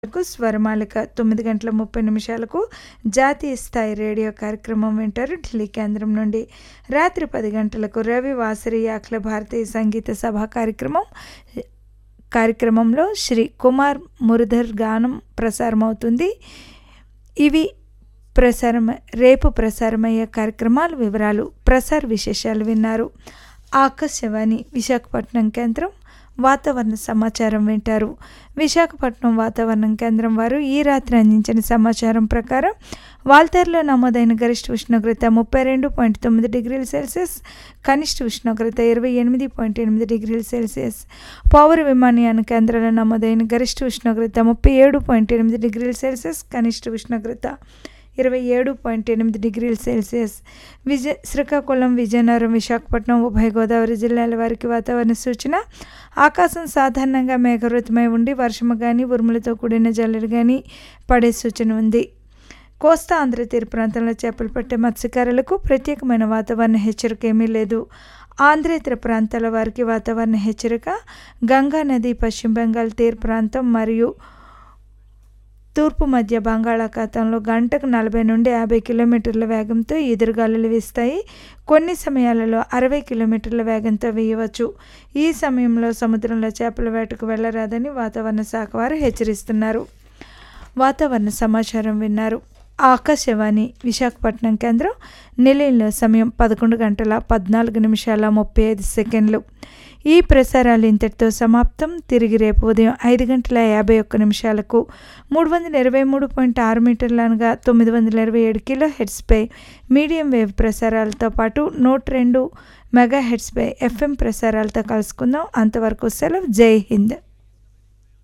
కు స్వరమాలిక తొమ్మిది గంటల ముప్పై నిమిషాలకు జాతీయ స్థాయి రేడియో కార్యక్రమం వింటారు ఢిల్లీ కేంద్రం నుండి రాత్రి పది గంటలకు రవి వాసరి అఖిల భారతీయ సంగీత సభ కార్యక్రమం కార్యక్రమంలో శ్రీ కుమార్ మురధర్ గానం ప్రసారమవుతుంది ఇవి ప్రసారం రేపు ప్రసారమయ్యే కార్యక్రమాల వివరాలు ప్రసార విశేషాలు విన్నారు ఆకాశవాణి విశాఖపట్నం కేంద్రం వాతావరణ సమాచారం వింటారు విశాఖపట్నం వాతావరణం కేంద్రం వారు ఈ రాత్రి అందించిన సమాచారం ప్రకారం వాల్తేరులో నమోదైన గరిష్ట ఉష్ణోగ్రత ముప్పై రెండు పాయింట్ తొమ్మిది డిగ్రీల సెల్సియస్ కనిష్ట ఉష్ణోగ్రత ఇరవై ఎనిమిది పాయింట్ ఎనిమిది డిగ్రీల సెల్సియస్ పౌర విమానయాన కేంద్రంలో నమోదైన గరిష్ట ఉష్ణోగ్రత ముప్పై ఏడు పాయింట్ ఎనిమిది డిగ్రీల సెల్సియస్ కనిష్ట ఉష్ణోగ్రత ఇరవై ఏడు పాయింట్ ఎనిమిది డిగ్రీల సెల్సియస్ విజయ శ్రీకాకుళం విజయనగరం విశాఖపట్నం ఉభయ గోదావరి జిల్లాల వారికి వాతావరణ సూచన ఆకాశం సాధారణంగా మేఘవృతమై ఉండి వర్షము కానీ ఉరుములతో కూడిన జల్లులు కానీ పడే సూచన ఉంది కోస్తా ఆంధ్ర తీర ప్రాంతంలో చేపలు పట్టే మత్స్యకారులకు ప్రత్యేకమైన వాతావరణ హెచ్చరిక ఏమీ లేదు ఆంధ్రేతర ప్రాంతాల వారికి వాతావరణ హెచ్చరిక గంగా నది పశ్చిమ బెంగాల్ తీర ప్రాంతం మరియు తూర్పు మధ్య బంగాళాఖాతంలో గంటకు నలభై నుండి యాభై కిలోమీటర్ల వేగంతో ఎదురుగాలులు వీస్తాయి కొన్ని సమయాలలో అరవై కిలోమీటర్ల వేగంతో వేయవచ్చు ఈ సమయంలో సముద్రంలో చేపల వేటకు వెళ్ళరాదని వాతావరణ శాఖ వారు హెచ్చరిస్తున్నారు వాతావరణ సమాచారం విన్నారు ఆకాశవాణి విశాఖపట్నం కేంద్రం నిలయంలో సమయం పదకొండు గంటల పద్నాలుగు నిమిషాల ముప్పై ఐదు సెకండ్లు ఈ ప్రసారాలు ఇంతటితో సమాప్తం తిరిగి రేపు ఉదయం ఐదు గంటల యాభై ఒక్క నిమిషాలకు మూడు వందల ఇరవై మూడు పాయింట్ ఆరు మీటర్లు అనగా తొమ్మిది వందల ఇరవై ఏడు కిలో హెడ్స్పై మీడియం వేవ్ ప్రసారాలతో పాటు నూట రెండు మెగా హెడ్స్పై ఎఫ్ఎం ప్రసారాలతో కలుసుకుందాం అంతవరకు సెలవు జై హింద్